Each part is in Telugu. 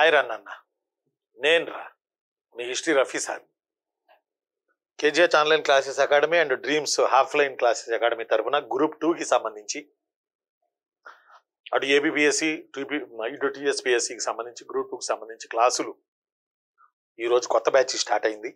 హాయ్ రన్న నేను రా మీ history Rafi sir KGH online classes academy and dreams offline classes academy తరఫున గ్రూప్ టూకి సంబంధించి అటు ఏబిపిఎస్సి టీపీ ఇటు టీఎస్పిఎస్సికి సంబంధించి గ్రూప్ టూకి సంబంధించి క్లాసులు ఈరోజు కొత్త బ్యాచ్ స్టార్ట్ అయింది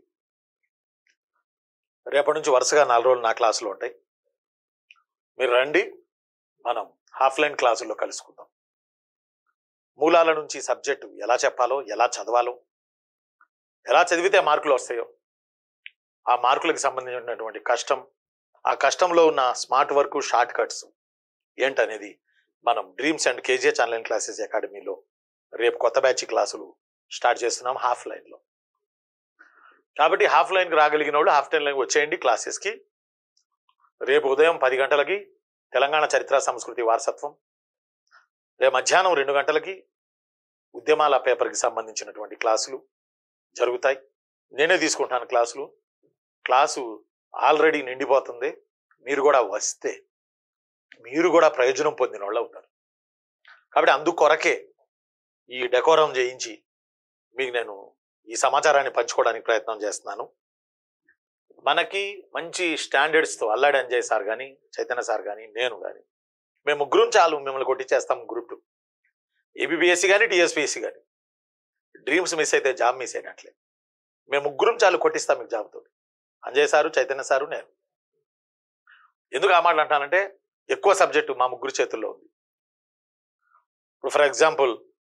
రేపటి నుంచి వరుసగా నాలుగు రోజులు నా క్లాసులు ఉంటాయి మీరు రండి మనం హాఫ్ లైన్ క్లాసుల్లో కలుసుకుందాం మూలాల నుంచి సబ్జెక్టు ఎలా చెప్పాలో ఎలా చదవాలో ఎలా చదివితే మార్కులు వస్తాయో ఆ మార్కులకు సంబంధించినటువంటి కష్టం ఆ కష్టంలో ఉన్న స్మార్ట్ వర్క్ షార్ట్ కట్స్ ఏంటనేది మనం dreams and KGH online classes అకాడమీలో రేపు కొత్త బ్యాచ్ క్లాసులు స్టార్ట్ చేస్తున్నాం హాఫ్ లైన్లో కాబట్టి హాఫ్ లైన్కి రాగలిగిన వాళ్ళు హాఫ్ టైం లైన్కి వచ్చేయండి క్లాసెస్కి రేపు ఉదయం పది గంటలకి తెలంగాణ చరిత్ర సంస్కృతి వారసత్వం రేపు మధ్యాహ్నం రెండు గంటలకి ఉద్యమాల పేపర్కి సంబంధించినటువంటి క్లాసులు జరుగుతాయి నేనే తీసుకుంటాను క్లాసులు క్లాసు ఆల్రెడీ నిండిపోతుంది మీరు కూడా వస్తే మీరు కూడా ప్రయోజనం పొందిన వాళ్ళు అవుతారు కాబట్టి అందుకొరకే ఈ డెకోరం చేయించి మీకు నేను ఈ సమాచారాన్ని పంచుకోవడానికి ప్రయత్నం చేస్తున్నాను మనకి మంచి స్టాండర్డ్స్తో అల్లాడి అంజయ్ సార్ కానీ చైతన్య సార్ కానీ నేను కానీ మేము ముగ్గురం చాలు మిమ్మల్ని కొట్టించేస్తాం గ్రూప్ టూ ఏబిబిఎస్సి కానీ టీఎస్పిఎస్సి కానీ డ్రీమ్స్ మిస్ అయితే జాబ్ మిస్ అయినట్లే మేము ముగ్గురం చాలు కొట్టిస్తాం మీకు జాబ్తో అంజయ్ సారు చైతన్య సారు నేను ఎందుకు ఆ మాటలు అంటానంటే ఎక్కువ సబ్జెక్టు మా ముగ్గురు చేతుల్లో ఉంది ఇప్పుడు for example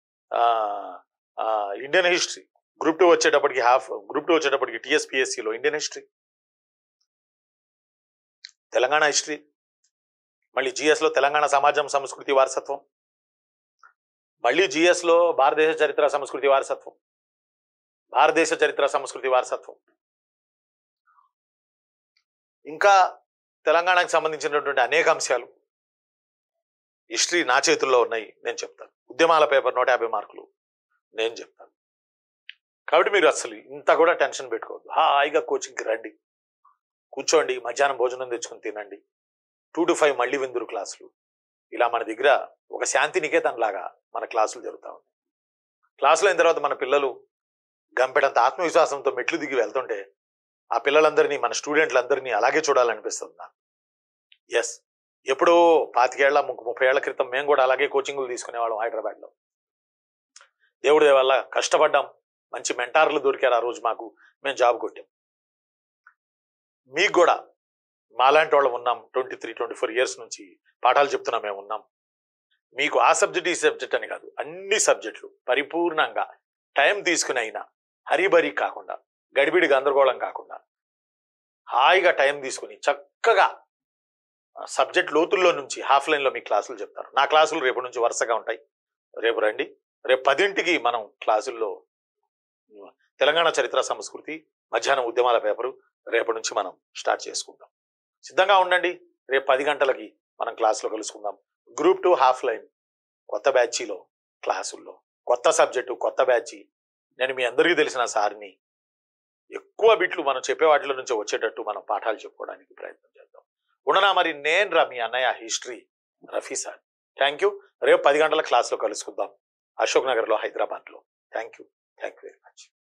Indian history group two వచ్చేటప్పటికి హాఫ్ గ్రూప్ టూ వచ్చేటప్పటికి టీఎస్పిఎస్సిలో ఇండియన్ హిస్టరీ తెలంగాణ హిస్టరీ మళ్ళీ జిఎస్లో తెలంగాణ సమాజం సంస్కృతి వారసత్వం మళ్ళీ జిఎస్లో భారతదేశ చరిత్ర సంస్కృతి వారసత్వం భారతదేశ చరిత్ర సంస్కృతి వారసత్వం ఇంకా తెలంగాణకు సంబంధించినటువంటి అనేక అంశాలు హిస్టరీ నా చేతుల్లో ఉన్నాయి నేను చెప్తాను ఉద్యమాల పేపర్ నూట యాభై మార్కులు నేను చెప్తాను కాబట్టి మీరు అసలు ఇంత కూడా టెన్షన్ పెట్టుకోవద్దు హాయిగా కోచింగ్కి రండి కూర్చోండి మధ్యాహ్నం భోజనం తెచ్చుకొని తినండి టూ టు ఫైవ్ మళ్ళీ విందురు క్లాసులు ఇలా మన దగ్గర ఒక శాంతి నికేతన్ లాగా మన క్లాసులు జరుగుతూ ఉన్నాయి క్లాసులు అయిన తర్వాత మన పిల్లలు గంపెడంత ఆత్మవిశ్వాసంతో మెట్లు దిగి వెళ్తుంటే ఆ పిల్లలందరినీ మన స్టూడెంట్లందరినీ అలాగే చూడాలనిపిస్తుంది నాకు ఎస్ ఎప్పుడో పాతికేళ్ల ము- ముప్పై ఏళ్ల క్రితం మేము కూడా అలాగే కోచింగ్లు తీసుకునేవాళ్ళం హైదరాబాద్లో దేవుడి దయ వల్ల కష్టపడ్డాం మంచి మెంటార్లు దొరికారు ఆ రోజు మాకు మేము జాబ్ కొట్టాం మీకు కూడా మాలాంటి వాళ్ళం ఉన్నాం twenty three twenty four years నుంచి పాఠాలు చెప్తున్నాం మేము ఉన్నాం మీకు ఆ సబ్జెక్ట్ ఈ సబ్జెక్ట్ అని కాదు అన్ని సబ్జెక్టులు పరిపూర్ణంగా టైం తీసుకుని అయినా హరిబరి కాకుండా గడిబిడి గందరగోళం కాకుండా హాయిగా టైం తీసుకుని చక్కగా సబ్జెక్ట్ లోతుల్లో నుంచి హాఫ్ లైన్లో మీ క్లాసులు చెప్తారు నా క్లాసులు రేపు నుంచి వరుసగా ఉంటాయి రేపు రండి రేపు పదింటికి మనం క్లాసుల్లో తెలంగాణ చరిత్ర సంస్కృతి మధ్యాహ్నం ఉద్యమాల పేపరు రేపటి నుంచి మనం స్టార్ట్ చేసుకుందాం సిద్ధంగా ఉండండి రేపు పది గంటలకి మనం క్లాసులో కలుసుకుందాం గ్రూప్ టూ హాఫ్ లైన్ కొత్త బ్యాచీలో క్లాసుల్లో కొత్త సబ్జెక్టు కొత్త బ్యాచ్ నేను మీ అందరికీ తెలిసిన సార్ని ఎక్కువ బిట్లు మనం చెప్పే వాటిలో నుంచి వచ్చేటట్టు మనం పాఠాలు చెప్పుకోవడానికి ప్రయత్నం చేద్దాం ఉండనా మరి నేను రా మీ అన్నయ్య history Rafi sir thank you రేపు పది గంటల క్లాస్లో కలుసుకుందాం అశోక్ నగర్లో హైదరాబాద్లో thank you thank you very much